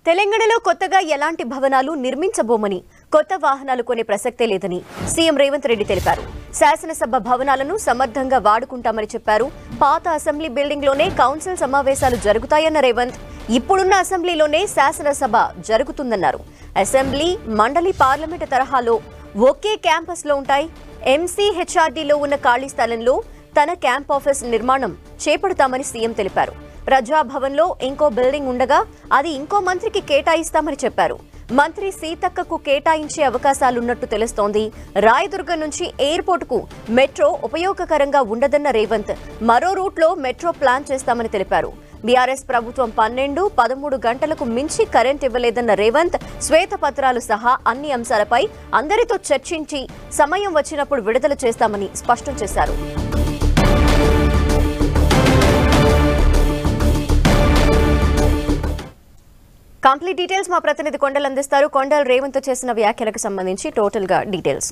తెలంగాణలో కొత్తగా ఎలాంటి భవనాలు నిర్మించబోమని కొత్త వాహనాలు కొనే ప్రసక్తే లేదని సీఎం రేవంత్ రెడ్డి తెలిపారు శాసనసభ భవనాలను సమర్థంగా వాడుకుంటామని చెప్పారు పాత అసెంబ్లీ బిల్డింగ్లోనే కౌన్సిల్ సమావేశాలు జరుగుతాయన్న రేవంత్ ఇప్పుడున్న అసెంబ్లీలోనే శాసనసభ జరుగుతుందన్నారు అసెంబ్లీ మండలి పార్లమెంటు తరహాలో ఒకే క్యాంపస్లో ఉంటాయి ఎంసీ హెచ్ఆర్డీలో ఉన్న ఖాళీ స్థలంలో తన క్యాంప్ ఆఫీస్ నిర్మాణం చేపడతామని సీఎం తెలిపారు ప్రజాభవన్లో ఇంకో బిల్డింగ్ ఉండగా అది ఇంకో మంత్రికి కేటాయిస్తామని చెప్పారు మంత్రి సీతక్కకు కేటాయించే అవకాశాలున్నట్టు తెలుస్తోంది రాయదుర్గం నుంచి ఎయిర్పోర్టుకు మెట్రో ఉపయోగకరంగా ఉండదన్న రేవంత్ మరో రూట్లో మెట్రో ప్లాన్ చేస్తామని తెలిపారు బీఆర్ఎస్ ప్రభుత్వం పన్నెండు పదమూడు గంటలకు మించి కరెంట్ ఇవ్వలేదన్న రేవంత్ శ్వేతపత్రాలు సహా అన్ని అంశాలపై అందరితో చర్చించి సమయం వచ్చినప్పుడు విడుదల చేస్తామని స్పష్టం చేశారు కంప్లీట్ డీటెయిల్స్ మా ప్రతినిధి కొండలు అందిస్తారు కొండల్ రేవంత్ చేసిన వ్యాఖ్యలకు సంబంధించి టోటల్ గా డీటెయిల్స్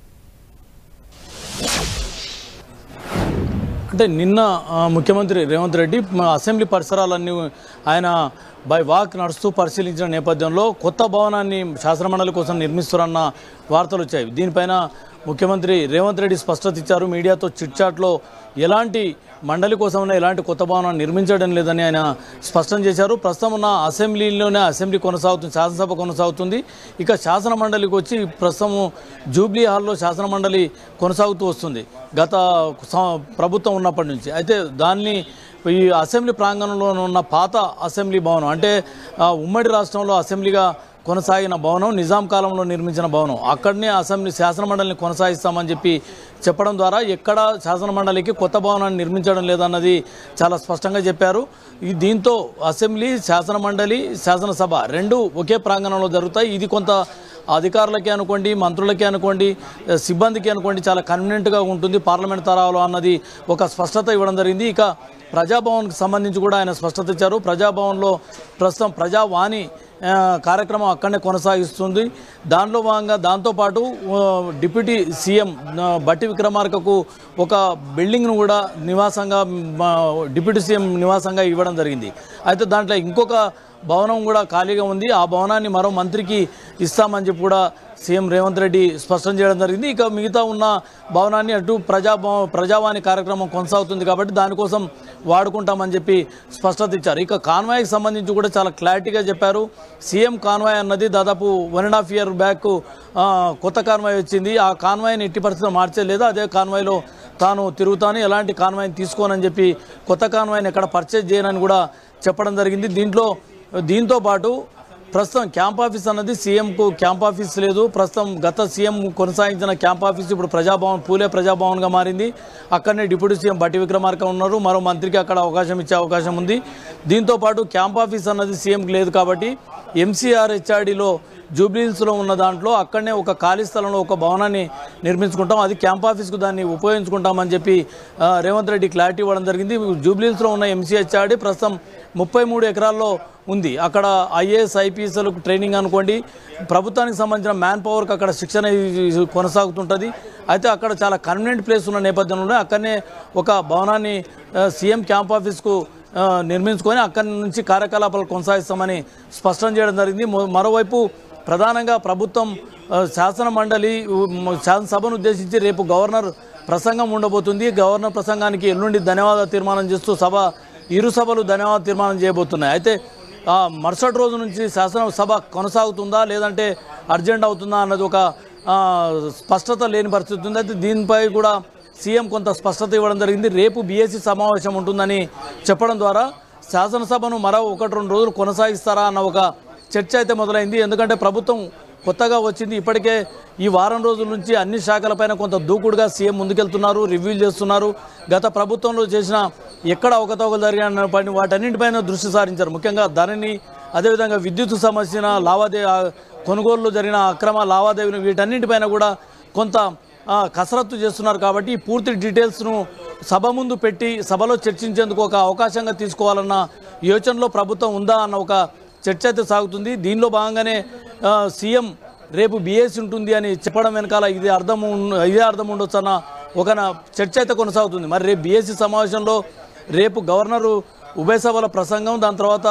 అంటే నిన్న ఆ, ముఖ్యమంత్రి రేవంత్ రెడ్డి మా అసెంబ్లీ పరిసరాలన్నీ ఆయన బై వాక్ నడుస్తూ పరిశీలించిన నేపథ్యంలో కొత్త భవనాన్ని శాసనమండలి కోసం నిర్మిస్తారన్న వార్తలు వచ్చాయి దీనిపైన ముఖ్యమంత్రి రేవంత్ రెడ్డి స్పష్టత ఇచ్చారు మీడియాతో చిట్చాట్లో ఎలాంటి మండలి కోసమైనా ఎలాంటి కొత్త భవనాన్ని నిర్మించడం లేదని ఆయన స్పష్టం చేశారు ప్రస్తుతం ఉన్న అసెంబ్లీలోనే అసెంబ్లీ కొనసాగుతుంది శాసనసభ కొనసాగుతుంది ఇక శాసన మండలికి వచ్చి ప్రస్తుతం జూబ్లీ హాల్లో శాసన మండలి కొనసాగుతూ వస్తుంది గత సం- ప్రభుత్వం ఉన్నప్పటి నుంచి అయితే దాన్ని ఈ అసెంబ్లీ ప్రాంగణంలో ఉన్న పాత అసెంబ్లీ భవనం అంటే ఆ, ఉమ్మడి రాష్ట్రంలో అసెంబ్లీగా కొనసాగిన భవనం నిజాం కాలంలో నిర్మించిన భవనం అక్కడనే అసెంబ్లీ శాసనమండలిని కొనసాగిస్తామని చెప్పి చెప్పడం ద్వారా ఎక్కడ శాసనమండలికి కొత్త భవనాన్ని నిర్మించడం లేదన్నది చాలా స్పష్టంగా చెప్పారు ఈ దీంతో అసెంబ్లీ శాసనమండలి శాసనసభ రెండు ఒకే ప్రాంగణంలో జరుగుతాయి ఇది కొంత అధికారులకి అనుకోండి మంత్రులకి అనుకోండి సిబ్బందికి అనుకోండి చాలా కన్వీనియంట్గా ఉంటుంది పార్లమెంట్ తరాలో అన్నది ఒక స్పష్టత ఇవ్వడం జరిగింది ఇక ప్రజాభవన్కి సంబంధించి కూడా ఆయన స్పష్టత ఇచ్చారు ప్రజాభవన్లో ప్రస్తుతం ప్రజావాణి ఆ, కార్యక్రమం అక్కడనే కొనసాగిస్తుంది దానిలో భాగంగా దాంతోపాటు ఆ, డిప్యూటీ సీఎం ఆ, బట్టి విక్రమార్కకు ఒక బిల్డింగ్ను కూడా నివాసంగా మా డిప్యూటీ సీఎం నివాసంగా ఇవ్వడం జరిగింది అయితే దాంట్లో ఇంకొక భవనం కూడా ఖాళీగా ఉంది ఆ భవనాన్ని మరో మంత్రికి ఇస్తామని చెప్పి కూడా సీఎం రేవంత్ రెడ్డి స్పష్టం చేయడం జరిగింది ఇక మిగతా ఉన్న భవనాన్ని అటు ప్రజా ప్రజావాణి కార్యక్రమం కొనసాగుతుంది కాబట్టి దానికోసం వాడుకుంటామని చెప్పి స్పష్టత ఇచ్చారు ఇక కాన్వాయ్కి సంబంధించి కూడా చాలా క్లారిటీగా చెప్పారు సీఎం కాన్వాయ్ అన్నది దాదాపు one and half year back ఆ, కొత్త కాన్వాయ్ వచ్చింది ఆ కాన్వాయ్ని ఎట్టి పరిస్థితుల్లో మార్చేయలేదు అదే కాన్వాయ్లో తాను తిరుగుతాను ఎలాంటి కాన్వాయ్ని తీసుకోనని చెప్పి కొత్త కాన్వాయ్ని ఎక్కడ పర్చేజ్ చేయనని కూడా చెప్పడం జరిగింది దీంట్లో దీంతో పాటు ప్రస్తుతం క్యాంప్ ఆఫీస్ అన్నది సీఎంకు క్యాంప్ ఆఫీస్ లేదు ప్రస్తుతం గత సీఎం కొనసాగించిన క్యాంప్ ఆఫీస్ ఇప్పుడు ప్రజాభవన్ పూలే ప్రజాభవన్గా మారింది అక్కడనే డిప్యూటీ సీఎం బట్టి విక్రమార్క ఉన్నారు మరో మంత్రికి అక్కడ అవకాశం ఇచ్చే అవకాశం ఉంది దీంతో పాటు క్యాంప్ ఆఫీస్ అన్నది సీఎంకి లేదు కాబట్టి ఎంసీఆర్ హెచ్ఆర్డీలో జూబ్లీహిల్స్లో ఉన్న దాంట్లో అక్కడనే ఒక ఖాళీ స్థలంలో ఒక భవనాన్ని నిర్మించుకుంటాం అది క్యాంప్ ఆఫీస్కు దాన్ని ఉపయోగించుకుంటామని చెప్పి ఆ, రేవంత్ రెడ్డి క్లారిటీ ఇవ్వడం జరిగింది జూబ్లీహిల్స్లో ఉన్న ఎంసీహెచ్ఆర్డీ ప్రస్తుతం ముప్పై మూడు ఎకరాల్లో ఉంది అక్కడ ఐఏఎస్ ఐపీఎస్లకు ట్రైనింగ్ అనుకోండి ప్రభుత్వానికి సంబంధించిన మ్యాన్ పవర్కి అక్కడ శిక్షణ ఈ- కొనసాగుతుంటుంది అయితే అక్కడ చాలా కన్వీనియంట్ ప్లేస్ ఉన్న నేపథ్యంలోనే అక్కడనే ఒక భవనాన్ని ఆ, సీఎం క్యాంప్ ఆఫీస్కు ఆ, నిర్మించుకొని అక్కడి నుంచి కార్యకలాపాలు కొనసాగిస్తామని స్పష్టం చేయడం జరిగింది మొ- మరోవైపు ప్రధానంగా ప్రభుత్వం ఆ, శాసన మండలి ఉ- శాసనసభను ఉద్దేశించి రేపు గవర్నర్ ప్రసంగం ఉండబోతుంది గవర్నర్ ప్రసంగానికి ఎల్లుండి ధన్యవాద తీర్మానం చేస్తూ సభ ఇరు సభలు ధన్యవాద తీర్మానం చేయబోతున్నాయి అయితే ఆ, మరుసటి రోజు నుంచి శాసనసభ కొనసాగుతుందా లేదంటే అర్జెంట్ అవుతుందా అన్నది ఒక ఆ, స్పష్టత లేని పరిస్థితి ఉంది అయితే దీనిపై కూడా సీఎం కొంత స్పష్టత ఇవ్వడం జరిగింది రేపు బీఎస్సీ సమావేశం ఉంటుందని చెప్పడం ద్వారా శాసనసభను మరో ఒకటి రెండు రోజులు కొనసాగిస్తారా అన్న ఒక చర్చ అయితే మొదలైంది ఎందుకంటే ప్రభుత్వం కొత్తగా వచ్చింది ఇప్పటికే ఈ వారం రోజుల నుంచి అన్ని శాఖలపైన కొంత దూకుడుగా సీఎం ముందుకెళ్తున్నారు రివ్యూలు చేస్తున్నారు గత ప్రభుత్వంలో చేసిన ఎక్కడ అవకతవకలు జరిగిన పని వాటన్నింటిపైన దృష్టి సారించారు ముఖ్యంగా ధరని అదేవిధంగా విద్యుత్ సమస్యన లావాదే ఆ, కొనుగోలులో జరిగిన అక్రమ లావాదేవీలు వీటన్నింటిపైన కూడా కొంత ఆ, కసరత్తు చేస్తున్నారు కాబట్టి ఈ పూర్తి డీటెయిల్స్ను సభ ముందు పెట్టి సభలో చర్చించేందుకు ఒక అవకాశంగా తీసుకోవాలన్న యోచనలో ప్రభుత్వం ఉందా అన్న ఒక చర్చ అయితే సాగుతుంది దీనిలో భాగంగానే ఆ, సీఎం రేపు బీఎస్సీ ఉంటుంది అని చెప్పడం వెనకాల ఇది అర్థం ఉన్- ఇదే అర్థం ఉండొచ్చు అన్న ఒక నా- చర్చ అయితే కొనసాగుతుంది మరి రేపు బీఎస్సీ సమావేశంలో రేపు గవర్నరు ఉభయ సభల ప్రసంగం దాని తర్వాత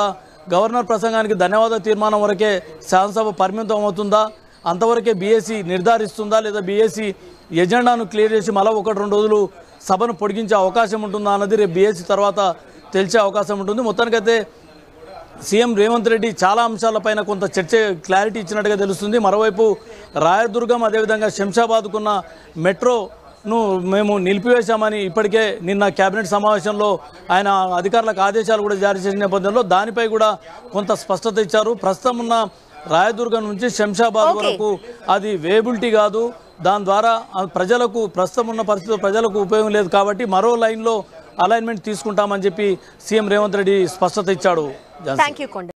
గవర్నర్ ప్రసంగానికి ధన్యవాద తీర్మానం వరకే శాసనసభ పరిమితం అవుతుందా అంతవరకే బీఎస్సీ నిర్ధారిస్తుందా లేదా బీఎస్సీ ఎజెండాను క్లియర్ చేసి మళ్ళీ ఒకటి రెండు రోజులు సభను పొడిగించే అవకాశం ఉంటుందా అన్నది రేపు బీఎస్సీ తర్వాత తెలిసే అవకాశం ఉంటుంది మొత్తానికైతే సీఎం రేవంత్ రెడ్డి చాలా అంశాలపైన కొంత చర్చ క్లారిటీ ఇచ్చినట్టుగా తెలుస్తుంది మరోవైపు రాయదుర్గం అదేవిధంగా శంషాబాద్కున్న మెట్రోను మేము నిలిపివేశామని ఇప్పటికే నిన్న కేబినెట్ సమావేశంలో ఆయన అధికారులకు ఆదేశాలు కూడా జారీ చేసిన నేపథ్యంలో దానిపై కూడా కొంత స్పష్టత ఇచ్చారు ప్రస్తుతం ఉన్న రాయదుర్గం నుంచి శంషాబాద్ Okay. వరకు అది వేబిలిటీ కాదు దాని ద్వారా ఆ ప్రజలకు ప్రస్తుతం ఉన్న పరిస్థితుల్లో ప్రజలకు ఉపయోగం లేదు కాబట్టి మరో లైన్లో అలైన్మెంట్ తీసుకుంటామని చెప్పి సీఎం రేవంత్ రెడ్డి స్పష్టత ఇచ్చాడు ఝాన్సీ. థ్యాంక్ యూ కొండ